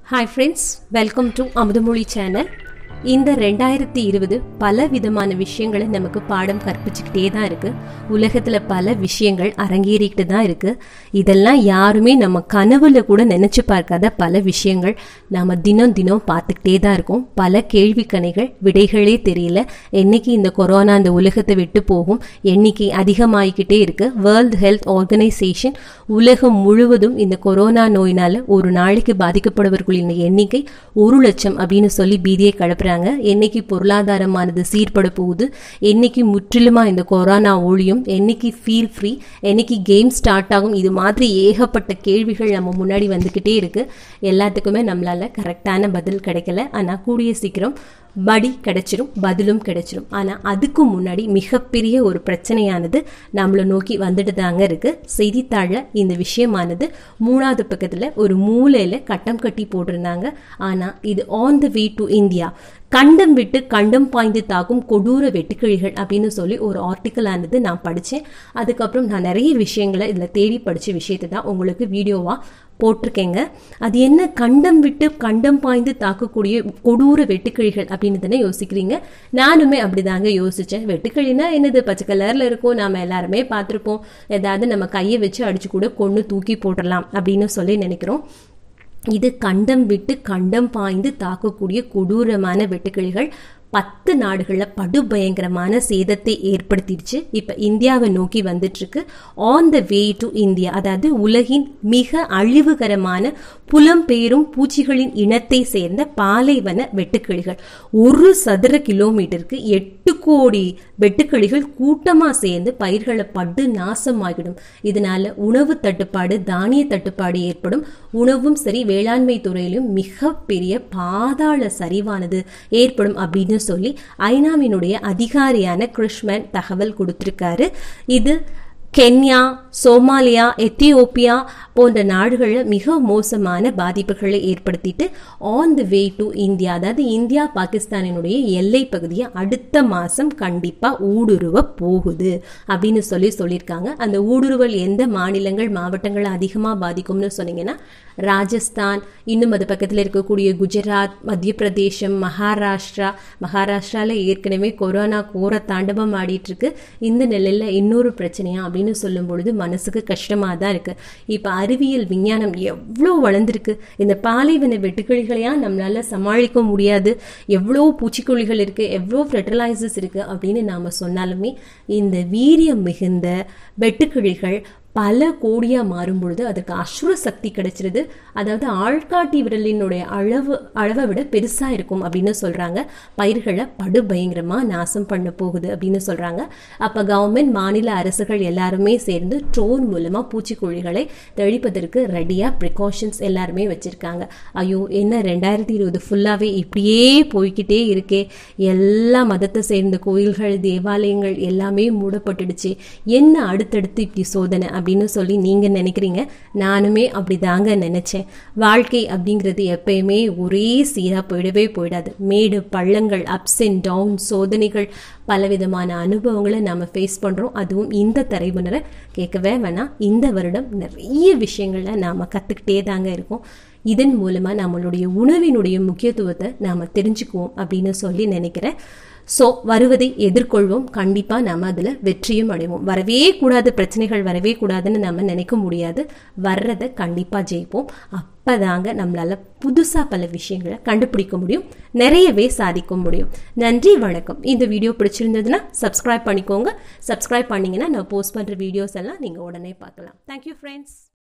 hi friends welcome to Amuthamozhi channel இந்த ரெண்டாயிரத்தி இருபது பல விதமான விஷயங்களை நமக்கு பாடம் கற்பிச்சுக்கிட்டே தான் இருக்கு உலகத்துல பல விஷயங்கள் அரங்கேறிக்கிட்டு தான் இருக்கு இதெல்லாம் யாருமே நம்ம கனவுல கூட நினைச்சு பார்க்காத பல விஷயங்கள் நாம தினம் தினம் பார்த்துக்கிட்டே தான் இருக்கோம் பல கேள்வி கணைகள் விடைகளே தெரியல என்னைக்கு இந்த கொரோனா இந்த உலகத்தை விட்டு போகும் எண்ணிக்கை அதிகமாகிக்கிட்டே இருக்கு வேர்ல்ட் ஹெல்த் ஆர்கனைசேஷன் உலகம் முழுவதும் இந்த கொரோனா நோயினால ஒரு நாளைக்கு பாதிக்கப்படுபவர்களின் எண்ணிக்கை ஒரு லட்சம் அப்படின்னு சொல்லி பீதியை கிளப்புறாங்க என்னைக்கு பொருளாதாரமானது சீர்பட போகுது என்னைக்கு முற்றிலுமா இந்த கொரோனா ஒழியும் என்னைக்கு ஃபீல் ஃப்ரீ என்னைக்கு கேம் ஸ்டார்ட் ஆகும் இது மாதிரி ஏகப்பட்ட கேள்விகள் நம்ம முன்னாடி வந்துக்கிட்டே இருக்கு எல்லாத்துக்குமே நம்மளால கரெக்டான பதில் கிடைக்கல ஆனால் கூடிய சீக்கிரம் படி கிடைச்சிரும் பதிலும் கிடைச்சிரும் ஆனால் அதுக்கு முன்னாடி மிகப்பெரிய ஒரு பிரச்சனையானது நம்மளை நோக்கி வந்துட்டு தாங்க இருக்கு செய்தித்தாளில் இந்த விஷயமானது மூணாவது பக்கத்தில் ஒரு மூலையில் கட்டம் கட்டி போட்டிருந்தாங்க ஆனால் இது on the way to India கண்டம் விட்டு கண்டம் பாய்ந்து தாக்கும் கொடூர வெட்டுக்கிழிகள் அப்படின்னு சொல்லி ஒரு ஆர்டிக்கல் ஆனது நான் படித்தேன் அதுக்கப்புறம் நான் நிறைய விஷயங்களை இதில் தேடி படித்த விஷயத்தை தான் உங்களுக்கு வீடியோவாக போட்டிருக்கேங்க அது என்ன கண்டம் விட்டு கண்டம் பாய்ந்து தாக்கக்கூடிய கொடூர வெட்டுக்கிழிகள் அப்படின்னு தானே யோசிக்கிறீங்க நானுமே அப்படிதாங்க யோசிச்சேன் வெட்டுக்கிழினா என்னது பச்சை கலர்ல இருக்கும் நாம எல்லாருமே பார்த்துருப்போம் ஏதாவது நம்ம கையை வச்சு அடிச்சு கூட கொண்டு தூக்கி போட்டுடலாம் அப்படின்னு சொல்லி நினைக்கிறோம் இது கண்டம் விட்டு கண்டம் பாய்ந்து தாக்கக்கூடிய கொடூரமான வெட்டுக்கிழிகள் பத்து நாடுகளில் படுபயங்கரமான சேதத்தை ஏற்படுத்திடுச்சு இப்போ இந்தியாவை நோக்கி வந்துட்டு இருக்கு on the way to India அதாவது உலகின் மிக அழிவுகரமான புலம்பெயரும் பூச்சிகளின் இனத்தை சேர்ந்த பாலைவன வெட்டுக்கிளிகள் ஒரு சதுர கிலோமீட்டருக்கு எட்டு கோடி வெட்டுக்கிளிகள் கூட்டமாக சேர்ந்து பயிர்களை படு நாசமாகிடும் இதனால உணவு தட்டுப்பாடு தானிய தட்டுப்பாடு ஏற்படும் உணவும் சரி வேளாண்மை துறையிலும் மிகப்பெரிய பாதாள சரிவானது ஏற்படும் அப்படின்னு சொல்லி ஐநாவினுடைய அதிகாரியான கிருஷ்மன் தகவல் கொடுத்திருக்காரு இது கென்யா சோமாலியா எத்தியோப்பியா போன்ற நாடுகளில் மிக மோசமான பாதிப்புகளை ஏற்படுத்திட்டு on the way to India அதாவது இந்தியா பாகிஸ்தானினுடைய எல்லை பகுதியை அடுத்த மாதம் கண்டிப்பாக ஊடுருவ போகுது அப்படின்னு சொல்லி சொல்லியிருக்காங்க அந்த ஊடுருவல் எந்த மாநிலங்கள் மாவட்டங்களை அதிகமாக பாதிக்கும்னு சொன்னீங்கன்னா ராஜஸ்தான் இன்னும் அது பக்கத்தில் இருக்கக்கூடிய குஜராத் மத்திய பிரதேசம் மகாராஷ்டிரா மகாராஷ்டிராவில் ஏற்கனவே கொரோனா கோர தாண்டவம் ஆடிட்டு இருக்கு இந்த நிலையில் இன்னொரு பிரச்சனையா அப்படின்னு சொல்லும் பொழுது மனசுக்கு கஷ்டமாக தான் இருக்கு இப்போ அறிவியல் விஞ்ஞானம் எவ்வளோ வளர்ந்துருக்கு இந்த பாலைவன வெட்டுக்கிளிகளையா நம்மளால சமாளிக்க முடியாது எவ்வளோ பூச்சிக்கொல்லிகள் இருக்கு எவ்வளோ ஃபெர்டிலைசர்ஸ் இருக்கு அப்படின்னு நாம சொன்னாலுமே இந்த வீரியம் மிகுந்த வெட்டுக்கிளிகள் பல கோடியாக மாறும் பொழுது அதற்கு அசுர சக்தி கிடைச்சிருது அதாவது ஆள்காட்டி விரலினுடைய அளவு அளவை விட பெருசாக இருக்கும் அப்படின்னு சொல்கிறாங்க பயிர்களை படுபயங்கரமாக நாசம் பண்ண போகுது அப்படின்னு சொல்கிறாங்க அப்போ கவர்மெண்ட் மாநில அரசுகள் எல்லாருமே சேர்ந்து ட்ரோன் மூலமாக பூச்சிக்கொல்லிகளை தெளிப்பதற்கு ரெடியாக ப்ரிகாஷன்ஸ் எல்லாருமே வச்சுருக்காங்க ஐயோ என்ன ரெண்டாயிரத்தி இருபது ஃபுல்லாகவே இப்படியே போய்கிட்டே இருக்கே எல்லா மதத்தை சேர்ந்த கோயில்கள் தேவாலயங்கள் எல்லாமே மூடப்பட்டுடுச்சு என்ன அடுத்தடுத்து இப்படி சோதனை அப்படின்னு சொல்லி நீங்கள் நினைக்கிறீங்க நானுமே அப்படி தாங்க நினச்சேன் வாழ்க்கை அப்படிங்கிறது எப்பயுமே ஒரே சீராக போயிடவே போயிடாது மேடு பள்ளங்கள் அப்ஸ் அண்ட் டவுன் சோதனைகள் பலவிதமான அனுபவங்களை நாம் ஃபேஸ் பண்ணுறோம் அதுவும் இந்த தலைமுறை கேட்கவே வேணாம் இந்த வருடம் நிறைய விஷயங்களை நாம் கற்றுக்கிட்டே தாங்க இருக்கோம் இதன் மூலமாக நம்மளுடைய உணவினுடைய முக்கியத்துவத்தை நாம் தெரிஞ்சுக்குவோம் அப்படின்னு சொல்லி நினைக்கிறேன் ஸோ வருவதை எதிர்கொள்வோம் கண்டிப்பாக நம்ம அதில் வெற்றியும் அடைவோம் வரவே கூடாது பிரச்சனைகள் வரவே கூடாதுன்னு நம்ம நினைக்க முடியாது வர்றதை கண்டிப்பாக ஜெயிப்போம் அப்போ தாங்க நம்மளால் புதுசாக பல விஷயங்களை கண்டுபிடிக்க முடியும் நிறையவே சாதிக்க முடியும் நன்றி வணக்கம் இந்த வீடியோ பிடிச்சிருந்ததுன்னா சப்ஸ்கிரைப் பண்ணிக்கோங்க சப்ஸ்கிரைப் பண்ணிங்கன்னா நான் போஸ்ட் பண்ணுற வீடியோஸ் எல்லாம் நீங்கள் உடனே பார்க்கலாம் தேங்க்யூ ஃப்ரெண்ட்ஸ்